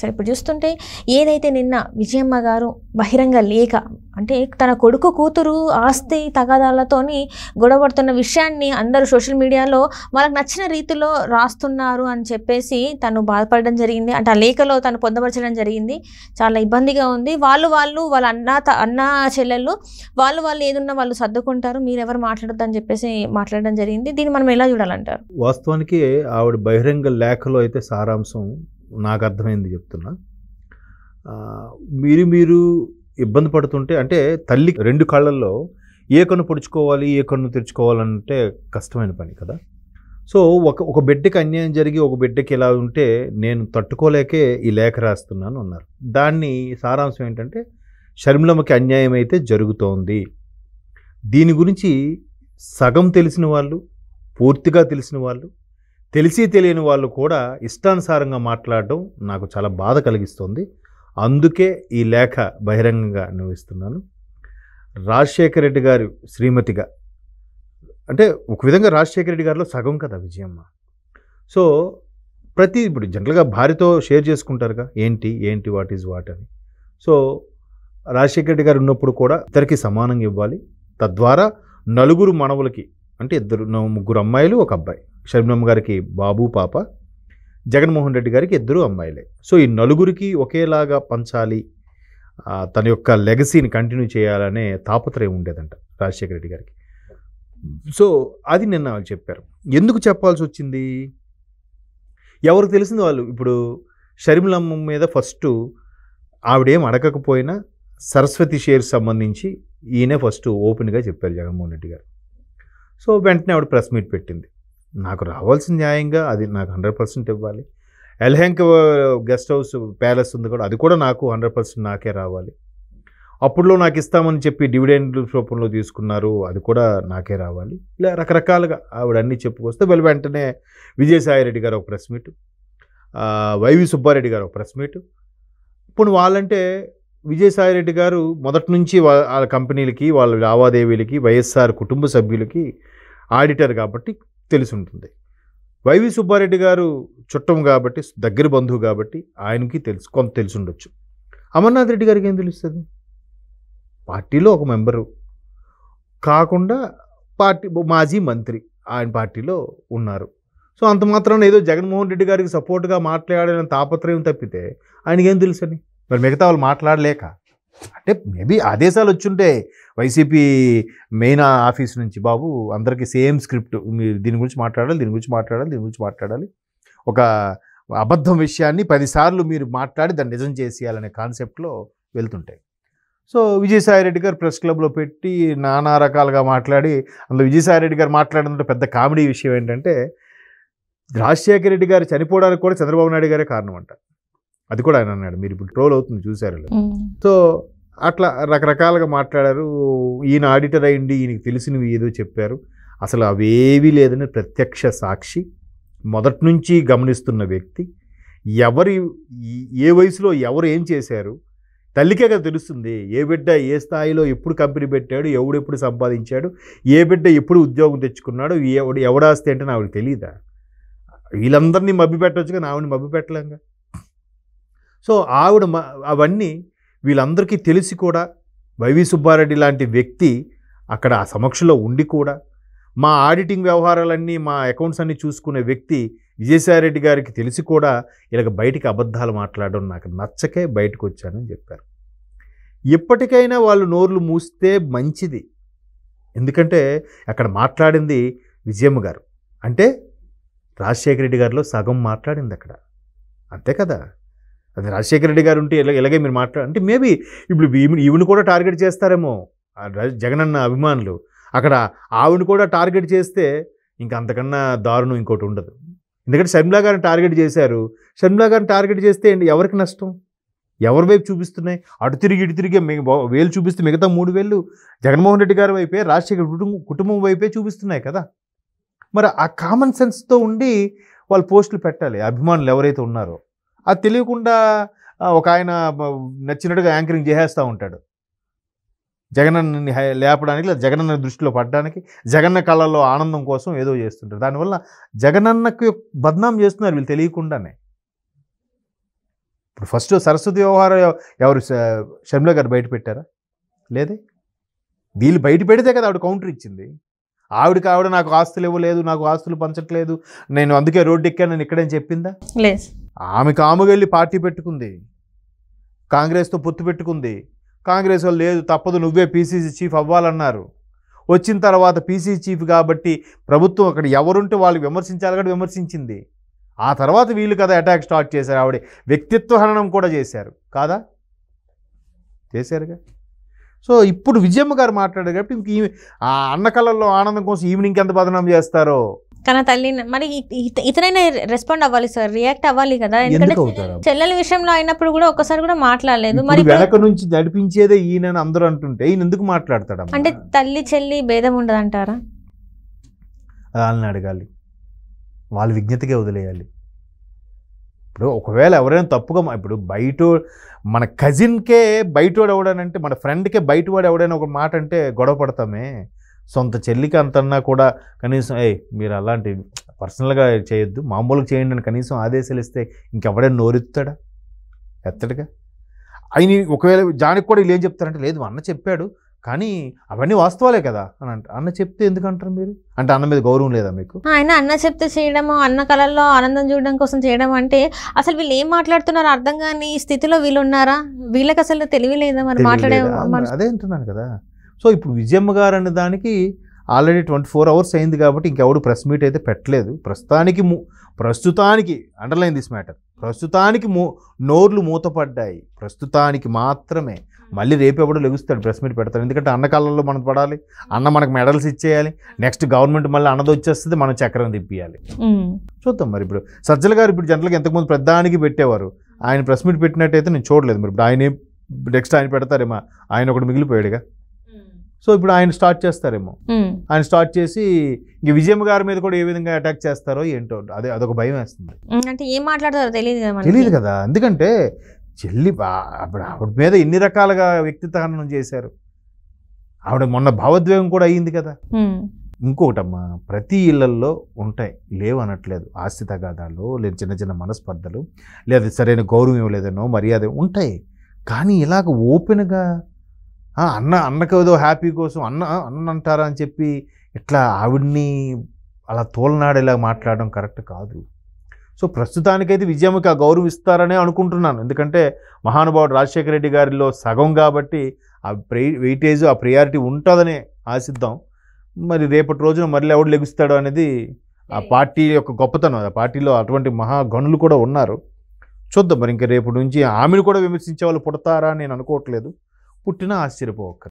సరే ఇప్పుడు చూస్తుంటే ఏదైతే నిన్న విజయమ్మ గారు బహిరంగ లేఖ అంటే తన కొడుకు కూతురు ఆస్తి తగాదాలతోని గొడవపడుతున్న విషయాన్ని అందరూ సోషల్ మీడియాలో వాళ్ళకి నచ్చిన రీతిలో రాస్తున్నారు అని చెప్పేసి తను బాధపడడం జరిగింది అంటే ఆ లేఖలో తను పొందపరచడం జరిగింది చాలా ఇబ్బందిగా ఉంది వాళ్ళు వాళ్ళు వాళ్ళ అన్న త- అన్న చెల్లెళ్ళు వాళ్ళు వాళ్ళు ఏదున్నా వాళ్ళు సర్దుకుంటారు మీరెవరు మాట్లాడొద్దు అని చెప్పేసి మాట్లాడడం జరిగింది దీన్ని మనం ఎలా చూడాలంటారు వాస్తవానికి ఆవిడ బహిరంగ లేఖలో అయితే సారాంశం నాకు అర్థమైంది చెప్తున్నా ఆ, మీరు మీరు ఇబ్బంది పడుతుంటే అంటే తల్లి రెండు కళ్ళల్లో ఏ కన్ను పొడుచుకోవాలి ఏ కన్ను తెరుచుకోవాలంటే కష్టమైన పని కదా సో ఒక ఒక బిడ్డకి అన్యాయం జరిగి ఒక బిడ్డకి ఇలా ఉంటే నేను తట్టుకోలేకే ఈ లేఖ రాస్తున్నాను అన్నారు దాన్ని సారాంశం ఏంటంటే షర్మిలమ్మకి అన్యాయం అయితే జరుగుతోంది దీని గురించి సగం తెలిసిన వాళ్ళు పూర్తిగా తెలిసిన వాళ్ళు తెలిసి తెలియని వాళ్ళు కూడా ఇష్టానుసారంగా మాట్లాడడం నాకు చాలా బాధ కలిగిస్తుంది అందుకే ఈ లేఖ బహిరంగంగా నిర్వహిస్తున్నాను రాజశేఖర రెడ్డి గారు శ్రీమతిగా అంటే ఒక విధంగా రాజశేఖర రెడ్డి గారిలో సగం కదా విజయమ్మ సో ప్రతి ఇప్పుడు జనరల్గా భార్యతో షేర్ చేసుకుంటారుగా ఏంటి ఏంటి వాట్ ఈజ్ వాట్ అని సో రాజశేఖర రెడ్డి గారు ఉన్నప్పుడు కూడా ఇద్దరికి సమానంగా ఇవ్వాలి తద్వారా నలుగురు మనవులకి అంటే ఇద్దరు న- ముగ్గురు అమ్మాయిలు ఒక అబ్బాయి షర్మిలమ్మ గారికి బాబు పాప జగన్మోహన్ రెడ్డి గారికి ఇద్దరు అమ్మాయిలే సో ఈ నలుగురికి ఒకేలాగా పంచాలి ఆ, తన యొక్క లెగసీని కంటిన్యూ చేయాలనే తాపత్రయం ఉండేదంట రాజశేఖర రెడ్డి గారికి సో అది నిన్న వాళ్ళు చెప్పారు ఎందుకు చెప్పాల్సి వచ్చింది ఎవరు తెలిసింది వాళ్ళు ఇప్పుడు షర్మిలమ్మ మీద ఫస్ట్ ఆవిడేం అడగకపోయినా సరస్వతి షేర్ సంబంధించి ఈయనే ఫస్ట్ ఓపెన్గా చెప్పారు జగన్మోహన్ రెడ్డి గారు సో వెంటనే ఆవిడ ప్రెస్ మీట్ పెట్టింది నాకు రావాల్సిన న్యాయంగా అది నాకు హండ్రెడ్ పర్సెంట్ ఇవ్వాలి ఎల్హెంక్ గెస్ట్ హౌస్ ప్యాలెస్ ఉంది కూడా అది కూడా నాకు హండ్రెడ్ పర్సెంట్ నాకే రావాలి అప్పుడులో నాకు ఇస్తామని చెప్పి డివిడెండ్ రూపంలో తీసుకున్నారు అది కూడా నాకే రావాలి ఇలా రకరకాలుగా ఆవిడ అన్నీ చెప్పుకొస్తే వీళ్ళు వెంటనే విజయసాయి రెడ్డి గారు ఒక ప్రెస్ మీట్ ఆ, వైవి సుబ్బారెడ్డి గారు ఒక ప్రెస్ మీట్ ఇప్పుడు వాళ్ళంటే విజయసాయి రెడ్డి గారు మొదటి నుంచి వా- వాళ్ళ కంపెనీలకి వాళ్ళ లావాదేవీలకి వైఎస్ఆర్ కుటుంబ సభ్యులకి ఆడిటర్ కాబట్టి తెలిసి ఉంటుంది వైవి సుబ్బారెడ్డి గారు చుట్టం కాబట్టి దగ్గర బంధువు కాబట్టి ఆయనకి తెలుసు కొంత తెలిసి ఉండొచ్చు అమర్నాథ్ రెడ్డి గారికి ఏం తెలుస్తుంది పార్టీలో ఒక మెంబరు కాకుండా పార్టీ మాజీ మంత్రి ఆయన పార్టీలో ఉన్నారు సో అంత మాత్రం ఏదో జగన్మోహన్ రెడ్డి గారికి సపోర్ట్గా మాట్లాడాలని తాపత్రయం తప్పితే ఆయనకి ఏం తెలుసని మరి మిగతా వాళ్ళు మాట్లాడలేక అంటే మేబీ ఆదేశాలు వచ్చుంటే వైసీపీ మెయిన్ ఆఫీస్ నుంచి బాబు అందరికీ సేమ్ స్క్రిప్ట్ మీరు దీని గురించి మాట్లాడాలి దీని గురించి మాట్లాడాలి దీని గురించి మాట్లాడాలి ఒక అబద్ధం విషయాన్ని పదిసార్లు మీరు మాట్లాడి దాన్ని నిజం చేసేయాలనే కాన్సెప్ట్లో వెళ్తుంటాయి సో విజయసాయి రెడ్డి గారు ప్రెస్ క్లబ్లో పెట్టి నానా రకాలుగా మాట్లాడి అందులో విజయసాయి రెడ్డి గారు మాట్లాడిన పెద్ద కామెడీ విషయం ఏంటంటే రాజశేఖర రెడ్డి గారు చనిపోవడానికి కూడా చంద్రబాబు నాయుడు గారే కారణం అంట అది కూడా ఆయన అన్నాడు మీరు ఇప్పుడు ట్రోల్ అవుతుంది చూసారు సో అట్లా రకరకాలుగా మాట్లాడారు ఈయన ఆడిటర్ అయ్యింది ఈయనకి తెలిసినవి ఏదో చెప్పారు అసలు అవేవీ లేదని ప్రత్యక్ష సాక్షి మొదటి నుంచి గమనిస్తున్న వ్యక్తి ఎవరి ఈ- ఏ వయసులో ఎవరు ఏం చేశారు తల్లికే కదా తెలుస్తుంది ఏ బిడ్డ ఏ స్థాయిలో ఎప్పుడు కంపెనీ పెట్టాడు ఎవడు ఎప్పుడు సంపాదించాడు ఏ బిడ్డ ఎప్పుడు ఉద్యోగం తెచ్చుకున్నాడు ఎవడు ఎవడాస్తి అంటే నాకు తెలియదా వీళ్ళందరినీ మభ్య పెట్టవచ్చు కానీ ఆవిడని మభ్య పెట్టలేంగా సో ఆవిడ మ- అవన్నీ వీళ్ళందరికీ తెలిసి కూడా వైవి సుబ్బారెడ్డి లాంటి వ్యక్తి అక్కడ ఆ సమక్షంలో ఉండి కూడా మా ఆడిటింగ్ వ్యవహారాలన్నీ మా అకౌంట్స్ అన్నీ చూసుకునే వ్యక్తి విజయసాయిరెడ్డి గారికి తెలిసి కూడా ఇలాగ బయటికి అబద్ధాలు మాట్లాడడం నాకు నచ్చకే బయటకు వచ్చానని చెప్పారు ఎప్పటికైనా వాళ్ళు నోర్లు మూస్తే మంచిది ఎందుకంటే అక్కడ మాట్లాడింది విజయమ్మ గారు అంటే రాజశేఖర రెడ్డి గారిలో సగం మాట్లాడింది అక్కడ అంతే కదా అది రాజశేఖర రెడ్డి గారు ఉంటే ఇలా ఇలాగే మీరు మాట్లాడ అంటే మేబీ ఇప్పుడు ఈమె ఈవిని కూడా టార్గెట్ చేస్తారేమో ఆ ర- జగనన్న అభిమానులు అక్కడ ఆవిడ కూడా టార్గెట్ చేస్తే ఇంకా అంతకన్నా దారుణం ఇంకోటి ఉండదు ఎందుకంటే షర్మిలా గారిని టార్గెట్ చేశారు షర్మిలా గారిని టార్గెట్ చేస్తే ఏంటి ఎవరికి నష్టం ఎవరి వైపు చూపిస్తున్నాయి అటు తిరిగి ఇటు తిరిగి మిగ- బా- వేలు చూపిస్తే మిగతా మూడు వేలు జగన్మోహన్ రెడ్డి గారి వైపే రాజశేఖర కుటుంబం కుటుంబం వైపే చూపిస్తున్నాయి కదా మరి ఆ కామన్ సెన్స్తో ఉండి వాళ్ళు పోస్టులు పెట్టాలి అభిమానులు ఎవరైతే ఉన్నారో అది తెలియకుండా ఆ, ఒక ఆయన బ- నచ్చినట్టుగా యాంకరింగ్ చేసేస్తూ ఉంటాడు జగనన్నని హై- లేపడానికి లేదా జగనన్న దృష్టిలో పడడానికి జగన్న కళ్ళల్లో ఆనందం కోసం ఏదో చేస్తుంటారు దానివల్ల జగనన్నకు బద్నాం చేస్తున్నారు వీళ్ళు తెలియకుండానే ఇప్పుడు ఫస్ట్ సరస్వతి వ్యవహారం ఎవ- ఎవరు శ- షర్మిల గారు బయట పెట్టారా లేదే వీళ్ళు బయట పెడితే కదా ఆవిడ కౌంటర్ ఇచ్చింది ఆవిడకి ఆవిడ నాకు ఆస్తులు ఇవ్వలేదు నాకు ఆస్తులు పంచట్లేదు నేను అందుకే రోడ్డు ఎక్కాను నేను ఇక్కడని చెప్పిందా లేదు ఆమెకు ఆమెకు వెళ్ళి పార్టీ పెట్టుకుంది కాంగ్రెస్తో పొత్తు పెట్టుకుంది కాంగ్రెస్ వాళ్ళు లేదు తప్పదు నువ్వే పీసీసీ చీఫ్ అవ్వాలన్నారు వచ్చిన తర్వాత పీసీసీ చీఫ్ కాబట్టి ప్రభుత్వం అక్కడ ఎవరుంటే వాళ్ళు విమర్శించాలి కూడా విమర్శించింది ఆ తర్వాత వీళ్ళు కదా అటాక్ స్టార్ట్ చేశారు ఆవిడ వ్యక్తిత్వ హననం కూడా చేశారు కాదా చేశారుగా సో ఇప్పుడు విజయమ్మ గారు మాట్లాడారు కాబట్టి ఇంక ఈమె ఆ అన్న కళల్లో ఆనందం కోసం ఈవినింగ్ ఎంత బదనాం చేస్తారో కానీ తల్లి మరి ఇత- ఇత- ఇతనైనా రెస్పాండ్ అవ్వాలి సార్ రియాక్ట్ అవ్వాలి కదా ఎందుకంటే ఎందుకు అవుతారు చెల్లెల విషయంలో అయినప్పుడు కూడా ఒకసారి కూడా మాట్లాడలేదు ఇప్పుడు మరి ఇప్పుడు- వెనక నుంచి నడిపించేదే ఈయన అందరూ అంటుంటే ఈయన ఎందుకు మాట్లాడతాడు అంటే తల్లి చెల్లి భేదం ఉండదు అంటారా వాళ్ళని అడగాలి వాళ్ళ విజ్ఞతకే వదిలేయాలి ఇప్పుడు ఒకవేళ ఎవరైనా తప్పుగా మా- ఇప్పుడు బయట మన కజిన్కే బయటోడు ఎవడనంటే మన ఫ్రెండ్కే బయటవాడు ఎవడైనా ఒక మాట అంటే గొడవ పడతామే సొంత చెల్లికి అంతన్నా కూడా కనీసం ఏ మీరు అలాంటి పర్సనల్గా చేయొద్దు మామూలుగా చేయండి అని కనీసం ఆదేశాలు ఇస్తే ఇంకెవడైనా నోరెత్తాడా ఎత్తడుగా ఆయన ఒకవేళ జానికి కూడా వీళ్ళు ఏం చెప్తారంటే లేదు అన్న చెప్పాడు కానీ అవన్నీ వాస్తవాలే కదా అని అంట అన్న చెప్తే ఎందుకు అంటారు మీరు అంటే అన్న మీద గౌరవం లేదా మీకు ఆయన అన్న చెప్తే చేయడము అన్న కళల్లో ఆనందం చూడడం కోసం చేయడం అంటే అసలు వీళ్ళు ఏం మాట్లాడుతున్నారో అర్థం కాని స్థితిలో వీళ్ళు ఉన్నారా వీళ్ళకి అసలు తెలివి లేదా మరి మాట్లాడే తెలియలేదా? మనసు- అదే అంటున్నాను కదా సో ఇప్పుడు విజయమ్మ గారు అనే దానికి ఆల్రెడీ ట్వంటీ ఫోర్ అవర్స్ అయింది కాబట్టి ఇంకెవడు ప్రెస్ మీట్ అయితే పెట్టలేదు ప్రస్తుతానికి ము- ప్రస్తుతానికి అండర్లైన్ దిస్ మ్యాటర్ ప్రస్తుతానికి మూ నోర్లు మూతపడ్డాయి ప్రస్తుతానికి మాత్రమే మళ్ళీ రేపు ఎవడో లెగుస్తాడు ప్రెస్ మీట్ పెడతాడు ఎందుకంటే అన్న కాలంలో మనం పడాలి అన్న మనకు మెడల్స్ ఇచ్చేయాలి నెక్స్ట్ గవర్నమెంట్ మళ్ళీ అన్నది వచ్చేస్తుంది మనం చక్రం తిప్పియాలి ఉమ్. చూద్దాం మరి ఇప్పుడు సజ్జల గారు ఇప్పుడు జనరల్గా ఎంతకుముందు పెద్దానికి పెట్టేవారు ఆయన ప్రెస్ మీట్ పెట్టినట్టయితే నేను చూడలేదు మరి ఇప్పుడు ఆయన నెక్స్ట్ ఆయన పెడతారేమో ఆయన ఒకటి మిగిలిపోయాడుగా సో ఇప్పుడు ఆయన స్టార్ట్ చేస్తారేమో ఉమ్. ఆయన స్టార్ట్ చేసి ఇంక విజయమ్మ గారి మీద కూడా ఏ విధంగా అటాక్ చేస్తారో ఏంటో అదే అదొక భయం వేస్తుంది ఉమ్, అంటే ఏం మాట్లాడతారో తెలియదు కదా మనకి. తెలియదు కదా ఎందుకంటే చెల్లి బా- అప్పుడు ఆవిడ మీద ఎన్ని రకాలుగా వ్యక్తిత్వ హననం చేశారు ఆవిడ మొన్న భావోద్వేగం కూడా అయ్యింది కదా ఉమ్. ఇంకొకటమ్మా ప్రతి ఇళ్లల్లో ఉంటాయి లేవు అనట్లేదు ఆస్తి తగాదాలు లేదా చిన్న చిన్న మనస్పర్ధలు లేదా సరైన గౌరవం ఇవ్వలేదనో మర్యాద ఉంటాయి కానీ ఇలాగ ఓపెన్గా ఆ, అన్న అన్నకు ఏదో హ్యాపీ కోసం అన్న అన్న అంటారా అని చెప్పి ఇట్లా ఆవిడ్ని అలా తోలనాడేలా మాట్లాడడం కరెక్ట్ కాదు సో ప్రస్తుతానికైతే విజయమ్మకి ఆ గౌరవం ఇస్తారనే అనుకుంటున్నాను ఎందుకంటే మహానుభావుడు రాజశేఖర రెడ్డి గారిలో సగం కాబట్టి ఆ ప్రే వెయిటేజ్ ఆ ప్రియారిటీ ఉంటుందనే ఆశిద్దాం మరి రేపటి రోజున మళ్ళీ ఎవడు లెగుస్తాడో అనేది ఆ పార్టీ యొక్క గొప్పతనం ఆ పార్టీలో అటువంటి మహాగణులు కూడా ఉన్నారు చూద్దాం మరి ఇంకా రేపు నుంచి ఆమెను కూడా విమర్శించే వాళ్ళు పుడతారా అని నేను అనుకోవట్లేదు పుట్టినా ఆశ్చర్యపోవక్క